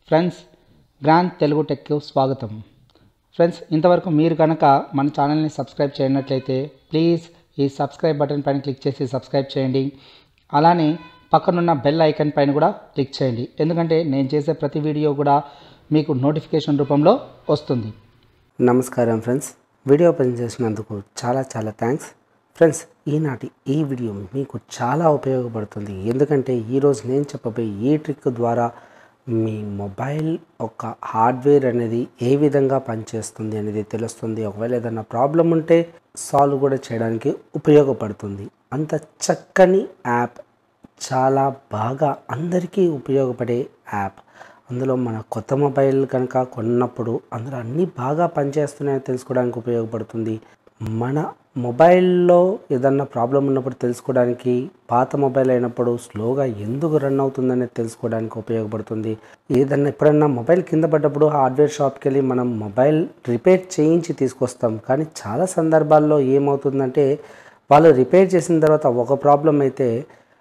friends grand Telugu టెక్కు స్వాగతం friends ఇంతవరకు మీరు కనుక మన ఛానల్ని సబ్స్క్రైబ్ చేయనట్లయితే ప్లీజ్ ఈ సబ్స్క్రైబ్ బటన్ పైన క్లిక్ చేసి సబ్స్క్రైబ్ చేయండి అలానే పక్కనున్న బెల్ ఐకాన్ పైన కూడా క్లిక్ చేయండి ఎందుకంటే నేను చేసే ప్రతి వీడియో కూడా మీకు నోటిఫికేషన్ రూపంలో వస్తుంది నమస్కారం ఫ్రెండ్స్ వీడియో ఓపెన్ చేసినందుకు చాలా చాలా థ్యాంక్స్ ఫ్రెండ్స్ ఈనాటి ఈ వీడియో మీకు చాలా ఉపయోగపడుతుంది ఎందుకంటే ఈరోజు నేను చెప్పబోయే ఈ ట్రిక్ ద్వారా మీ మొబైల్ ఒక హార్డ్వేర్ అనేది ఏ విధంగా పనిచేస్తుంది అనేది తెలుస్తుంది ఒకవేళ ఏదైనా ప్రాబ్లం ఉంటే సాల్వ్ కూడా చేయడానికి ఉపయోగపడుతుంది అంత చక్కని యాప్ చాలా బాగా అందరికీ ఉపయోగపడే యాప్ అందులో మన కొత్త మొబైల్ కనుక కొన్నప్పుడు అందులో అన్నీ బాగా పనిచేస్తున్నాయని తెలుసుకోవడానికి ఉపయోగపడుతుంది మన మొబైల్లో ఏదన్నా ప్రాబ్లం ఉన్నప్పుడు తెలుసుకోవడానికి పాత మొబైల్ అయినప్పుడు స్లోగా ఎందుకు రన్ అవుతుందనేది తెలుసుకోవడానికి ఉపయోగపడుతుంది ఏదన్నా ఎప్పుడన్నా మొబైల్ కింద పడ్డప్పుడు హార్డ్వేర్ షాప్కి వెళ్ళి మనం మొబైల్ రిపేర్ చేయించి తీసుకొస్తాం కానీ చాలా సందర్భాల్లో ఏమవుతుందంటే వాళ్ళు రిపేర్ చేసిన తర్వాత ఒక ప్రాబ్లం అయితే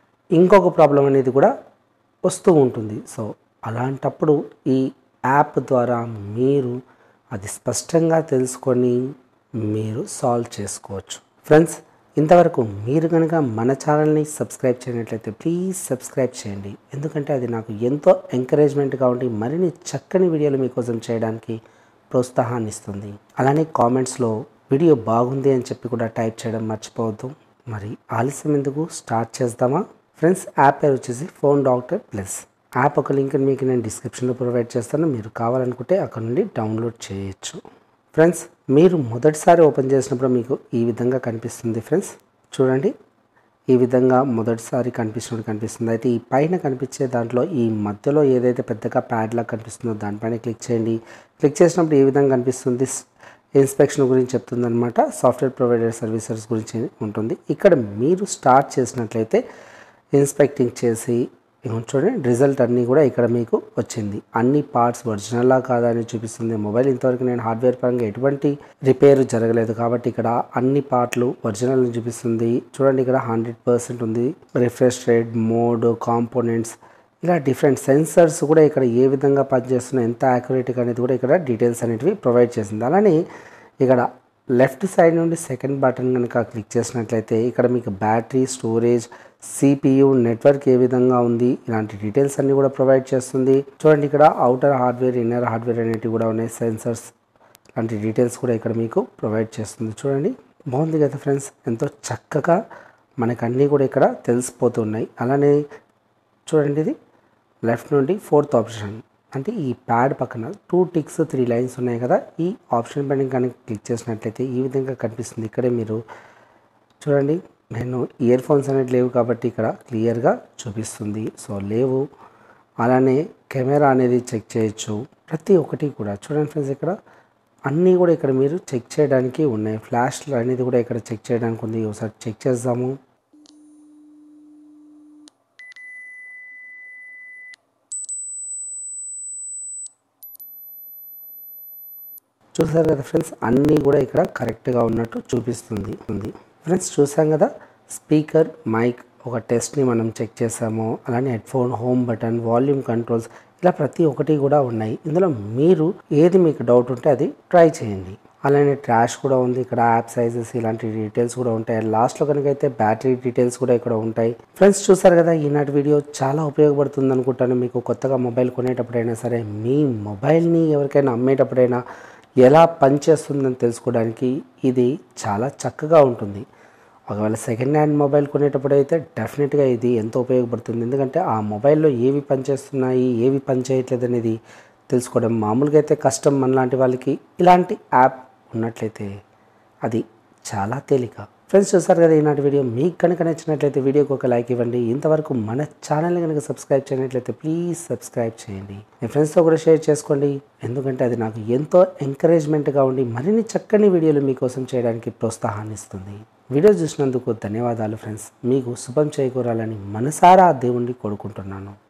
ఇంకొక ప్రాబ్లం అనేది కూడా వస్తూ ఉంటుంది సో అలాంటప్పుడు ఈ యాప్ ద్వారా మీరు అది స్పష్టంగా తెలుసుకొని మీరు సాల్వ్ చేసుకోవచ్చు ఫ్రెండ్స్ ఇంతవరకు మీరు కనుక మన ఛానల్ని సబ్స్క్రైబ్ చేయనట్లయితే ప్లీజ్ సబ్స్క్రైబ్ చేయండి ఎందుకంటే అది నాకు ఎంతో ఎంకరేజ్మెంట్గా ఉండి మరిన్ని చక్కని వీడియోలు మీకోసం చేయడానికి ప్రోత్సాహాన్ని ఇస్తుంది అలానే కామెంట్స్లో వీడియో బాగుంది అని చెప్పి కూడా టైప్ చేయడం మర్చిపోవద్దు మరి ఆలస్యం ఎందుకు స్టార్ట్ చేద్దామా ఫ్రెండ్స్ యాప్ పేరు వచ్చేసి ఫోన్ డాక్టర్ ప్లస్ యాప్ ఒక లింక్ మీకు నేను డిస్క్రిప్షన్లో ప్రొవైడ్ చేస్తాను మీరు కావాలనుకుంటే అక్కడ నుండి డౌన్లోడ్ చేయొచ్చు ఫ్రెండ్స్ మీరు మొదటిసారి ఓపెన్ చేసినప్పుడు మీకు ఈ విధంగా కనిపిస్తుంది ఫ్రెండ్స్ చూడండి ఈ విధంగా మొదటిసారి కనిపిస్తున్నట్టు కనిపిస్తుంది అయితే ఈ పైన కనిపించే దాంట్లో ఈ మధ్యలో ఏదైతే పెద్దగా ప్యాడ్లా కనిపిస్తుందో దానిపైన క్లిక్ చేయండి క్లిక్ చేసినప్పుడు ఏ విధంగా కనిపిస్తుంది ఇన్స్పెక్షన్ గురించి చెప్తుందనమాట సాఫ్ట్వేర్ ప్రొవైడర్ సర్వీసెస్ గురించి ఉంటుంది ఇక్కడ మీరు స్టార్ట్ చేసినట్లయితే ఇన్స్పెక్టింగ్ చేసి ఇగో చూడండి రిజల్ట్ అన్నీ కూడా ఇక్కడ మీకు వచ్చింది అన్ని పార్ట్స్ ఒరిజినల్లా కాదా అని చూపిస్తుంది మొబైల్ ఇంతవరకు నేను హార్డ్వేర్ పరంగా ఎటువంటి రిపేర్ జరగలేదు కాబట్టి ఇక్కడ అన్ని పార్ట్లు ఒరిజినల్ అని చూపిస్తుంది చూడండి ఇక్కడ హండ్రెడ్ పర్సెంట్ ఉంది రిఫ్రెష్ రేట్ మోడ్ కాంపోనెంట్స్ ఇలా డిఫరెంట్ సెన్సర్స్ కూడా ఇక్కడ ఏ విధంగా పనిచేస్తున్నాయి ఎంత యాక్యురేట్గా అనేది కూడా ఇక్కడ డీటెయిల్స్ అనేటివి ప్రొవైడ్ చేసింది అలానే ఇక్కడ లెఫ్ట్ సైడ్ నుండి సెకండ్ బటన్ కనుక క్లిక్ చేసినట్లయితే ఇక్కడ మీకు బ్యాటరీ స్టోరేజ్ సిపియు నెట్వర్క్ ఏ విధంగా ఉంది ఇలాంటి డీటెయిల్స్ అన్ని కూడా ప్రొవైడ్ చేస్తుంది చూడండి ఇక్కడ అవుటర్ హార్డ్వేర్ ఇన్నర్ హార్డ్వేర్ అనేటివి కూడా ఉన్నాయి సెన్సర్స్ లాంటి డీటెయిల్స్ కూడా ఇక్కడ మీకు ప్రొవైడ్ చేస్తుంది చూడండి బాగుంది కదా ఫ్రెండ్స్ ఎంతో చక్కగా మనకు అన్నీ కూడా ఇక్కడ తెలిసిపోతున్నాయి అలానే చూడండి ఇది లెఫ్ట్ నుండి ఫోర్త్ ఆప్షన్ అంటే ఈ ప్యాడ్ పక్కన టూ టిక్స్ త్రీ లైన్స్ ఉన్నాయి కదా ఈ ఆప్షన్ పైన కనుక క్లిక్ చేసినట్లయితే ఈ విధంగా కనిపిస్తుంది ఇక్కడే మీరు చూడండి నేను ఇయర్ ఫోన్స్ అనేది లేవు కాబట్టి ఇక్కడ క్లియర్గా చూపిస్తుంది సో లేవు అలానే కెమెరా అనేది చెక్ చేయొచ్చు ప్రతి ఒక్కటి కూడా చూడండి ఫ్రెండ్స్ ఇక్కడ అన్నీ కూడా ఇక్కడ మీరు చెక్ చేయడానికి ఉన్నాయి ఫ్లాష్లు అనేది కూడా ఇక్కడ చెక్ చేయడానికి ఉంది ఒకసారి చెక్ చేద్దాము చూసారు కదా ఫ్రెండ్స్ అన్నీ కూడా ఇక్కడ కరెక్ట్గా ఉన్నట్టు చూపిస్తుంది ఉంది ఫ్రెండ్స్ చూసాం కదా స్పీకర్ మైక్ ఒక టెస్ట్ని మనం చెక్ చేసాము అలానే headphone home button volume controls ఇలా ప్రతి ఒక్కటి కూడా ఉన్నాయి ఇందులో మీరు ఏది మీకు డౌట్ ఉంటే అది ట్రై చేయండి అలానే ట్రాష్ కూడా ఉంది ఇక్కడ యాప్ సైజెస్ ఇలాంటి డీటెయిల్స్ కూడా ఉంటాయి లాస్ట్లో కనుక అయితే బ్యాటరీ డీటెయిల్స్ కూడా ఇక్కడ ఉంటాయి ఫ్రెండ్స్ చూసారు కదా ఈనాటి వీడియో చాలా ఉపయోగపడుతుంది అనుకుంటాను మీకు కొత్తగా మొబైల్ కొనేటప్పుడైనా సరే మీ మొబైల్ని ఎవరికైనా అమ్మేటప్పుడైనా ఎలా పనిచేస్తుందని తెలుసుకోవడానికి ఇది చాలా చక్కగా ఉంటుంది ఒకవేళ సెకండ్ హ్యాండ్ మొబైల్ కొనేటప్పుడు అయితే డెఫినెట్గా ఇది ఎంతో ఉపయోగపడుతుంది ఎందుకంటే ఆ మొబైల్లో ఏవి పనిచేస్తున్నాయి ఏవి పనిచేయట్లేదు అనేది తెలుసుకోవడం మామూలుగా అయితే కష్టం మనలాంటి వాళ్ళకి ఇలాంటి యాప్ ఉన్నట్లయితే అది చాలా తేలిక ఫ్రెండ్స్ చూసారు కదా ఈనాటి వీడియో మీకు కనుక నచ్చినట్లయితే వీడియోకి ఒక లైక్ ఇవ్వండి ఇంతవరకు మన ఛానల్ని కనుక సబ్స్క్రైబ్ చేయనట్లయితే ప్లీజ్ సబ్స్క్రైబ్ చేయండి మీ ఫ్రెండ్స్తో కూడా షేర్ చేసుకోండి ఎందుకంటే అది నాకు ఎంతో ఎంకరేజ్మెంట్గా ఉండి మరిన్ని చక్కని వీడియోలు మీకోసం చేయడానికి ప్రోత్సాహాన్ని ఇస్తుంది వీడియో చూసినందుకు ధన్యవాదాలు ఫ్రెండ్స్ మీకు శుభం చేకూరాలని మనసారా దేవుణ్ణి కోరుకుంటున్నాను